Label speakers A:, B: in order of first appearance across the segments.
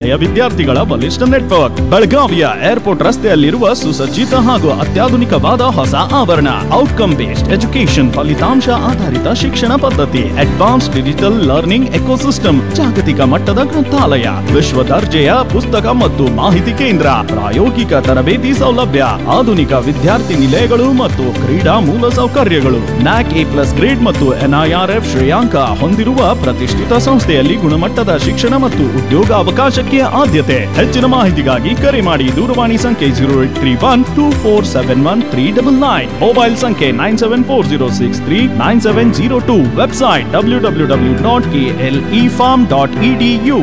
A: ಶಾಲೆಯ ವಿದ್ಯಾರ್ಥಿಗಳ ಬಲಿಷ್ಠ ನೆಟ್ವರ್ಕ್ ಬೆಳಗಾವಿಯ ಏರ್ಪೋರ್ಟ್ ರಸ್ತೆಯಲ್ಲಿರುವ ಸುಸಜ್ಜಿತ ಹಾಗೂ ಅತ್ಯಾಧುನಿಕವಾದ ಹೊಸ ಆವರಣ ಔಟ್ಕಮ್ ಬೇಸ್ಡ್ ಎಜುಕೇಶನ್ ಫಲಿತಾಂಶ ಆಧಾರಿತ ಶಿಕ್ಷಣ ಪದ್ಧತಿ ಅಡ್ವಾನ್ಸ್ ಡಿಜಿಟಲ್ ಲರ್ನಿಂಗ್ ಎಕೋಸಿಸ್ಟಮ್ ಜಾಗತಿಕ ಮಟ್ಟದ ಗ್ರಂಥಾಲಯ ವಿಶ್ವ ದರ್ಜೆಯ ಪುಸ್ತಕ ಮತ್ತು ಮಾಹಿತಿ ಕೇಂದ್ರ ಪ್ರಾಯೋಗಿಕ ತರಬೇತಿ ಸೌಲಭ್ಯ ಆಧುನಿಕ ವಿದ್ಯಾರ್ಥಿ ನಿಲಯಗಳು ಮತ್ತು ಕ್ರೀಡಾ ಮೂಲ ಸೌಕರ್ಯಗಳು ನ್ಯಾಕ್ ಎ ಪ್ಲಸ್ ಗ್ರೇಡ್ ಮತ್ತು ಎನ್ಐಆರ್ಎಫ್ ಶ್ರೇಯಾಂಕ ಹೊಂದಿರುವ ಪ್ರತಿಷ್ಠಿತ ಸಂಸ್ಥೆಯಲ್ಲಿ ಗುಣಮಟ್ಟದ ಶಿಕ್ಷಣ ಮತ್ತು ಉದ್ಯೋಗ ಅವಕಾಶಕ್ಕೆ ಆದ್ಯತೆ ಹೆಚ್ಚಿನ ಮಾಹಿತಿಗಾಗಿ ಕರೆ ಮಾಡಿ ದೂರವಾಣಿ ಸಂಖ್ಯೆ zero eight three one two four seven one three double nine mobile ಸಂಖ್ಯೆ nine seven four zero six three nine seven zero two website W W W dot K L E pharm dot E D U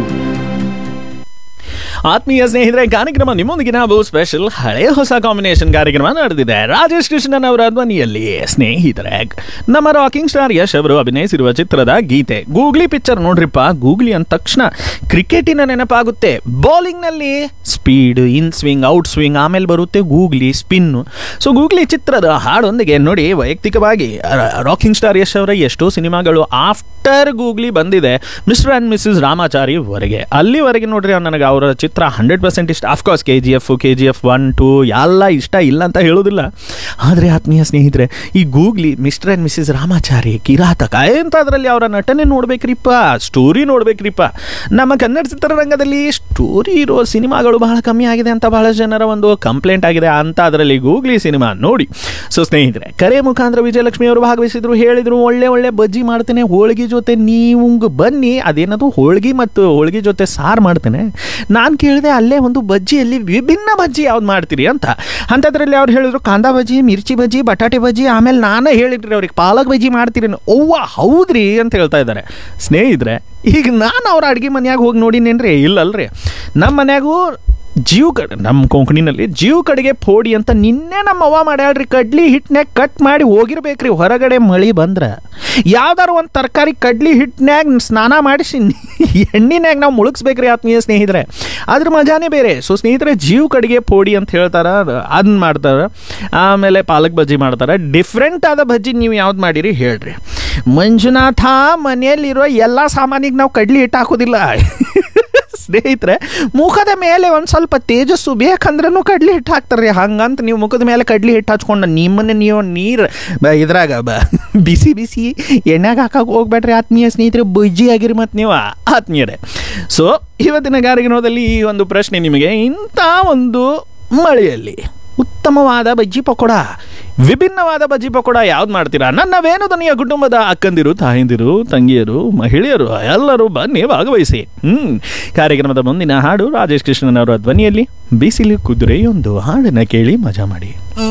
A: ಆತ್ಮೀಯ ಸ್ನೇಹಿತರೆ ಕಾರ್ಯಕ್ರಮ ನಿಮ್ಮೊಂದಿಗೆ ನಾವು special ಹಳೆ ಹೊಸ combination ಕಾರ್ಯಕ್ರಮ ನಡೆದಿದೆ ರಾಜೇಶ್ ಕೃಷ್ಣನ್ ಅವರ ಧ್ವನಿಯಲ್ಲಿ ಸ್ನೇಹಿತರೆ ನಮ್ಮ ರಾಕಿಂಗ್ ಸ್ಟಾರ್ ಯಶ್ ಅವರು ಅಭಿನಯಿಸಿರುವ ಚಿತ್ರದ ಗೀತೆ ಗೂಗ್ಲಿ ಪಿಕ್ಚರ್ ನೋಡ್ರಿಪ್ಪ ಗೂಗ್ಲಿ ಅಂದ ತಕ್ಷಣ ಕ್ರಿಕೆಟಿನ ನೆನಪಾಗುತ್ತೆ ಬೌಲಿಂಗ್ ನಲ್ಲಿ speed in swing out swing ಆಮೇಲೆ ಬರುತ್ತೆ ಗೂಗ್ಲಿ ಸ್ಪಿನ್ ಸೊ ಗೂಗ್ಲಿ ಚಿತ್ರದ ಹಾಡೊಂದಿಗೆ ನೋಡಿ ವೈಯಕ್ತಿಕವಾಗಿ ರಾಕಿಂಗ್ ಸ್ಟಾರ್ ಯಶ್ ಅವರ ಎಷ್ಟೋ ಸಿನಿಮಾಗಳು ಆಫ್ಟರ್ ಗೂಗ್ಲಿ ಬಂದಿದೆ ಮಿಸ್ಟರ್ ಅಂಡ್ ಮಿಸ್ಸಸ್ ರಾಮಾಚಾರಿ ವರೆಗೆ ಅಲ್ಲಿವರೆಗೆ ನೋಡ್ರಿ ನನಗೆ ಅವರ ಚಿತ್ರ ಹಂಡ್ರೆಡ್ ಪರ್ಸೆಂಟ್ ಇಷ್ಟ of course K G F K G F one two ಎಲ್ಲ ಇಷ್ಟ ಇಲ್ಲ ಅಂತ ಹೇಳೋದಿಲ್ಲ ಆದರೆ ಆತ್ಮೀಯ ಸ್ನೇಹಿತರೆ ಈ Googly mister and missus Ramachari Kirataka ಎಂಥದ್ರಲ್ಲಿ ಅವರ ನಟನೆ ನೋಡ್ಬೇಕ್ರಿಪ್ಪ ಸ್ಟೋರಿ ನೋಡ್ಬೇಕ್ರಿಪ್ಪ ನಮ್ಮ ಕನ್ನಡ ಚಿತ್ರರಂಗದಲ್ಲಿ ಸ್ಟೋರಿ ಇರೋ ಸಿನಿಮಾಗಳು ಬಹಳ ಕಮ್ಮಿ ಆಗಿದೆ ಅಂತ ಬಹಳಷ್ಟು ಜನರ ಒಂದು ಕಂಪ್ಲೇಂಟ್ ಆಗಿದೆ ಅಂತ ಅದರಲ್ಲಿ ಗೂಗ್ಲಿ ಸಿನಿಮಾ ನೋಡಿ ಸೊ ಸ್ನೇಹಿತರೆ ಕರೆ ಮುಖಾಂತರ ವಿಜಯಲಕ್ಷ್ಮಿ ಅವರು ಭಾಗವಹಿಸಿದ್ರು ಹೇಳಿದ್ರು ಒಳ್ಳೆ ಒಳ್ಳೆ ಬಜ್ಜಿ ಮಾಡ್ತೇನೆ ಹೋಳಿಗೆ ಜೊತೆ ನೀವು ಬನ್ನಿ ಅದೇನದು ಹೋಳಿಗೆ ಮತ್ತು ಹೋಳಿಗೆ ಜೊತೆ ಸಾರು ಮಾಡ್ತೇನೆ ನಾನು ಕೇಳಿದೆ ಅಲ್ಲೇ ಒಂದು ಬಜ್ಜಿಯಲ್ಲಿ ವಿಭಿನ್ನ ಬಜ್ಜಿ ಯಾವ್ದು ಮಾಡ್ತೀರಿ ಅಂತ ಅಂಥದ್ರಲ್ಲಿ ಅವ್ರು ಹೇಳಿದ್ರು ಕಾಂದಾ ಬಜ್ಜಿ ಮಿರ್ಚಿ ಬಜ್ಜಿ ಬಟಾಟೆ ಬಜ್ಜಿ ಆಮೇಲೆ ನಾನೇ ಹೇಳಿದ್ರಿ ಅವ್ರಿಗೆ ಪಾಲಕ್ ಬಜ್ಜಿ ಮಾಡ್ತೀರಿ ಅವ್ವ ಹೌದ್ರಿ ಅಂತ ಹೇಳ್ತಾ ಇದ್ದಾರೆ ಸ್ನೇಹಿತರೆ ಈಗ ನಾನು ಅವ್ರ ಅಡುಗೆ ಮನ್ಯಾಗ ಹೋಗಿ ನೋಡಿನೇನ್ರಿ ಇಲ್ಲಲ್ರಿ ನಮ್ಮ ಮನ್ಯಾಗೂ ಜೀವ್ ಕಡೆ ನಮ್ಮ ಕೊಂಕಣಿನಲ್ಲಿ ಜೀವ್ ಕಡೆಗೆ ಫೋಡಿ ಅಂತ ನಿನ್ನೆ ನಮ್ಮ ಅವ್ವ ಮಾಡ್ಯಾಳ್ರಿ ಕಡ್ಲಿ ಹಿಟ್ನ್ಯಾಗ ಕಟ್ ಮಾಡಿ ಹೋಗಿರ್ಬೇಕ್ರಿ ಹೊರಗಡೆ ಮಳಿ ಬಂದ್ರೆ ಯಾವ್ದಾರು ಒಂದು ತರಕಾರಿ ಕಡ್ಲಿ ಹಿಟ್ನ್ಯಾಗ ಸ್ನಾನ ಮಾಡಿಸಿ ಎಣ್ಣಿನ್ಯಾಗ ನಾವು ಮುಳುಗಿಸ್ಬೇಕ್ರಿ ಆತ್ಮೀಯ ಸ್ನೇಹಿತರೆ ಅದ್ರ ಮಜಾನೇ ಬೇರೆ ಸೊ ಸ್ನೇಹಿತರೆ ಜೀವ್ ಕಡೆಗೆ ಪೋಡಿ ಅಂತ ಹೇಳ್ತಾರ ಅದನ್ನ ಮಾಡ್ತಾರೆ ಆಮೇಲೆ ಪಾಲಕ್ ಬಜ್ಜಿ ಮಾಡ್ತಾರೆ ಡಿಫ್ರೆಂಟ್ ಆದ ಬಜ್ಜಿ ನೀವು ಯಾವ್ದು ಮಾಡಿರಿ ಹೇಳ್ರಿ ಮಂಜುನಾಥ ಮನೆಯಲ್ಲಿರೋ ಎಲ್ಲ ಸಾಮಾನಿಗೆ ನಾವು ಕಡ್ಲಿ ಹಿಟ್ಟು ಹಾಕೋದಿಲ್ಲ ಸ್ನೇಹಿತರೆ ಮುಖದ ಮೇಲೆ ಒಂದು ಸ್ವಲ್ಪ ತೇಜಸ್ಸು ಬೇಕಂದ್ರೂ ಕಡ್ಲಿ ಹಿಟ್ಟು ಹಾಕ್ತಾರೆ ಹಂಗಂತ ನೀವು ಮುಖದ ಮೇಲೆ ಕಡ್ಲಿ ಹಿಟ್ಟು ಹಚ್ಕೊಂಡು ನಿಮ್ಮನ್ನ ನೀವು ನೀರು ಬ ಇದ್ರಾಗ ಬ ಬಿಸಿ ಬಿಸಿ ಎಣ್ಣೆಗೆ ಹಾಕಕ್ಕೆ ಹೋಗ್ಬೇಡ್ರಿ ಆತ್ಮೀಯ ಸ್ನೇಹಿತರೆ ಬಜ್ಜಿ ಆಗಿರಿ ಮತ್ತು ನೀವು ಆತ್ಮೀಯರೇ ಸೊ ಇವತ್ತಿನ ಕಾರ್ಯಕ್ರಮದಲ್ಲಿ ಈ ಒಂದು ಪ್ರಶ್ನೆ ನಿಮಗೆ ಇಂಥ ಒಂದು ಮಳೆಯಲ್ಲಿ ಉತ್ತಮವಾದ ಬಜ್ಜಿ ಪಕೋಡ ವಿಭಿನ್ನವಾದ ಬಜ್ಜಿ ಪಕೋಡ ಯಾವ್ದು ಮಾಡ್ತೀರಾ ನನ್ನ ವೇಣುದನಿಯ ಕುಟುಂಬದ ಅಕ್ಕಂದಿರು ತಾಯಂದಿರು ತಂಗಿಯರು ಮಹಿಳೆಯರು ಎಲ್ಲರೂ ಬನ್ನಿ ಭಾಗವಹಿಸಿ ಹ್ಮ್ ಕಾರ್ಯಕ್ರಮದ ಮುಂದಿನ ಹಾಡು ರಾಜೇಶ್ ಕೃಷ್ಣನ್ ಅವರ ಧ್ವನಿಯಲ್ಲಿ ಬಿಸಿಲು ಕುದುರೆಯೊಂದು ಹಾಡನ್ನ ಕೇಳಿ ಮಜಾ ಮಾಡಿ